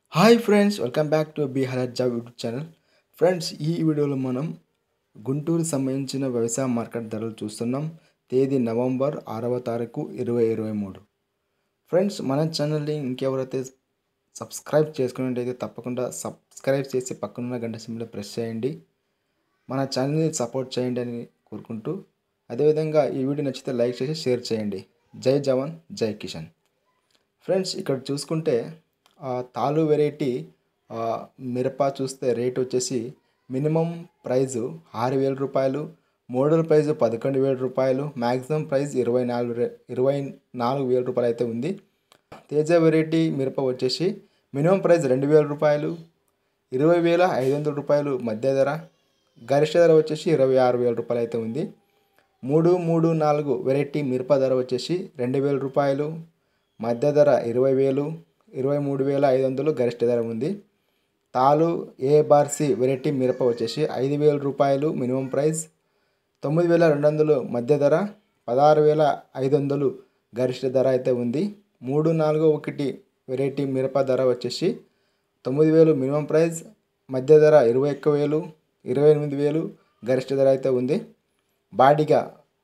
hi friends welcome back to బీ హలర్ job YouTube channel friends ఈ వీడియోలో మనం గుంటూరు సంబంధించిన వ్యవసాయ మార్కెట్ ధరలు చూస్తున్నాం తేదీ నవంబర్ ఆరవ తారీఖు ఇరవై ఇరవై మూడు ఫ్రెండ్స్ మన ఛానల్ని ఇంకెవరైతే సబ్స్క్రైబ్ చేసుకున్నట్టయితే తప్పకుండా సబ్స్క్రైబ్ చేసి పక్కనున్న గంట సింబల్ ప్రెస్ చేయండి మన ఛానల్ని సపోర్ట్ చేయండి అని కోరుకుంటూ అదేవిధంగా ఈ వీడియో నచ్చితే లైక్ చేసి షేర్ చేయండి జై జవాన్ జై కిషన్ ఫ్రెండ్స్ ఇక్కడ చూసుకుంటే ఆ, తాలు వెరైటీ ఆ, మిరప చూస్తే రేట్ వచ్చేసి మినిమం ప్రైజు ఆరు వేల రూపాయలు మోడల్ ప్రైజు పదకొండు వేల రూపాయలు మ్యాక్సిమం ప్రైస్ ఇరవై నాలుగు రే- ఇరవై నాలుగు వేల రూపాయలు అయితే ఉంది తేజ వెరైటీ మిరప వచ్చేసి మినిమం ప్రైస్ రెండు వేల రూపాయలు ఇరవై వేల ఐదు వందల రూపాయలు మధ్య ధర గరిష్ట ధర వచ్చేసి ఇరవై ఆరు వేల రూపాయలు అయితే ఉంది మూడు మూడు నాలుగు వెరైటీ మిరప ధర వచ్చేసి రెండు వేల రూపాయలు మధ్య ధర ఇరవై వేలు ఇరవై మూడు వేల ఐదు వందలు గరిష్ట ధర ఉంది తాలు ఏ బార్ సి వెరైటీ మిరప వచ్చేసి ఐదు వేల రూపాయలు మినిమం ప్రైస్ తొమ్మిది వేల రెండు వందలు మధ్య ధర పదహారు వేల ఐదు వందలు గరిష్ట ధర అయితే ఉంది మూడు నాలుగు ఒకటి వెరైటీ మిరప ధర వచ్చేసి తొమ్మిది వేలు మినిమం ప్రైస్ మధ్య ధర ఇరవై ఒక్క వేలు ఇరవై ఎనిమిది వేలు గరిష్ట ధర అయితే ఉంది బాడిగా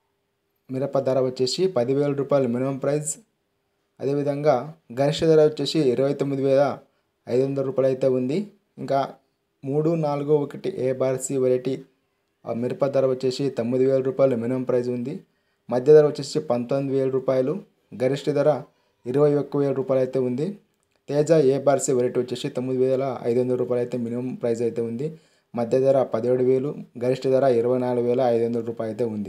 మిరప ధర వచ్చేసి పదివేల రూపాయలు మినిమం ప్రైస్ అదేవిధంగా గరిష్ట ధర వచ్చేసి ఇరవై తొమ్మిది వేల ఐదు వందల రూపాయలు అయితే ఉంది ఇంకా మూడు నాలుగు ఒకటి ఏ బార్సీ వెరైటీ ఆ మిరప ధర వచ్చేసి తొమ్మిది వేల రూపాయలు మినిమం ప్రైస్ ఉంది మధ్య ధర వచ్చేసి పంతొమ్మిది వేల రూపాయలు గరిష్ట ధర ఇరవై ఒక్క వేల రూపాయలు అయితే ఉంది తేజ ఏ బార్సీ వెరైటీ వచ్చేసి తొమ్మిది వేల ఐదు వందల రూపాయలు అయితే మినిమం ప్రైస్ అయితే ఉంది మధ్య ధర పదిహేడు వేలు గరిష్ట ధర ఇరవై నాలుగు వేల ఐదు వందల రూపాయలు అయితే ఉంది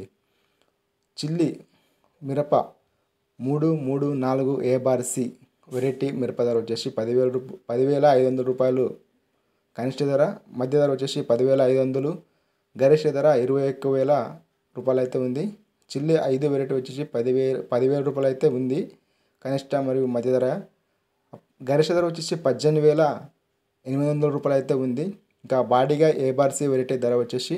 చిల్లి మిరప మూడు మూడు నాలుగు ఏ బార్ సి వెరైటీ మిరప ధర వచ్చేసి పదివేల రూప పదివేల ఐదు వందల రూపాయలు కనిష్ట ధర మధ్య ధర వచ్చేసి పదివేల ఐదు వందలు గరిష్ట ధర ఇరవై ఒక్క వేల రూపాయలు అయితే ఉంది చిల్లి ఐదు వెరైటీ వచ్చేసి పదివేల పదివేల రూపాయలు అయితే ఉంది కనిష్ట మరియు మధ్య ధర గరిష్ట ధర వచ్చేసి పద్దెనిమిది వేల ఎనిమిది వందల రూపాయలు అయితే ఉంది ఇంకా బాడీగా ఏ బార్సీ వెరైటీ ధర వచ్చేసి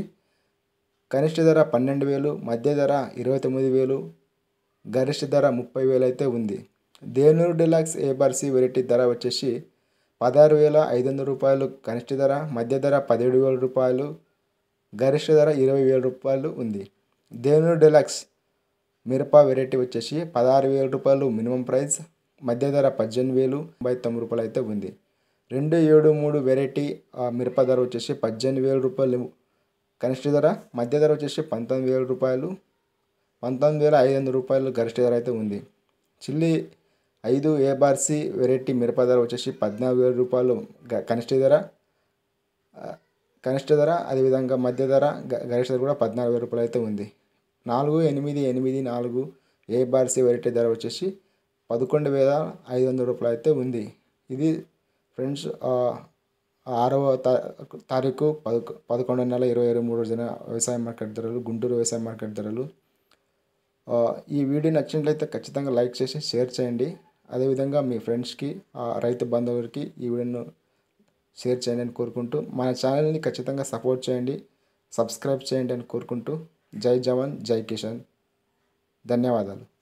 కనిష్ట ధర పన్నెండు వేలు మధ్య ధర ఇరవై తొమ్మిది వేలు గరిష్ట ధర ముప్పై వేలు అయితే ఉంది దేనూరు డిలాక్స్ ఏ బార్సీ వెరైటీ ధర వచ్చేసి పదహారు వేల ఐదు వందల రూపాయలు కనిష్ట ధర మధ్య ధర పదిహేడు వేల రూపాయలు గరిష్ట ధర ఇరవై వేల రూపాయలు ఉంది దేనూరు డిలాక్స్ మిరప వెరైటీ వచ్చేసి పదహారు వేల రూపాయలు మినిమం ప్రైస్ మధ్య ధర పద్దెనిమిది వేలు తొంభై తొమ్మిది రూపాయలు అయితే ఉంది రెండు ఏడు మూడు వెరైటీ ఆ, మిరప ధర వచ్చేసి పద్దెనిమిది వేల రూపాయలు కనిష్ట ధర మధ్య ధర వచ్చేసి పంతొమ్మిది వేల రూపాయలు పంతొమ్మిది వేల ఐదు వందల రూపాయలు గరిష్ట ధర అయితే ఉంది చిల్లి ఐదు ఏ బార్సీ వెరైటీ మిరప ధర వచ్చేసి పద్నాలుగు వేల రూపాయలు గ- కనిష్ట ధర ఆ, కనిష్ట ధర అదేవిధంగా మధ్య ధర గ- గరిష్ట ధర కూడా పద్నాలుగు వేల రూపాయలు అయితే ఉంది నాలుగు ఎనిమిది ఎనిమిది నాలుగు ఏ బార్సీ వెరైటీ ధర వచ్చేసి పదకొండు వేల ఐదు వందల రూపాయలు అయితే ఉంది ఇది ఫ్రెండ్స్ ఆ, ఆరవ తా- తారీఖు పదకొ పదకొండు నెల ఇరవై ఇరవై మూడు రోజున వ్యవసాయ మార్కెట్ ధరలు గుంటూరు వ్యవసాయ మార్కెట్ ధరలు ఆ, ఈ వీడియో నచ్చినట్లయితే ఖచ్చితంగా లైక్ చేసి షేర్ చేయండి అదేవిధంగా మీ ఫ్రెండ్స్కి ఆ, రైతు బంధువులకి ఈ వీడియోను షేర్ చేయండి అని కోరుకుంటూ మన ఛానల్ని ఖచ్చితంగా సపోర్ట్ చేయండి సబ్స్క్రైబ్ చేయండి అని కోరుకుంటూ జై జవాన్ జై కిషన్ ధన్యవాదాలు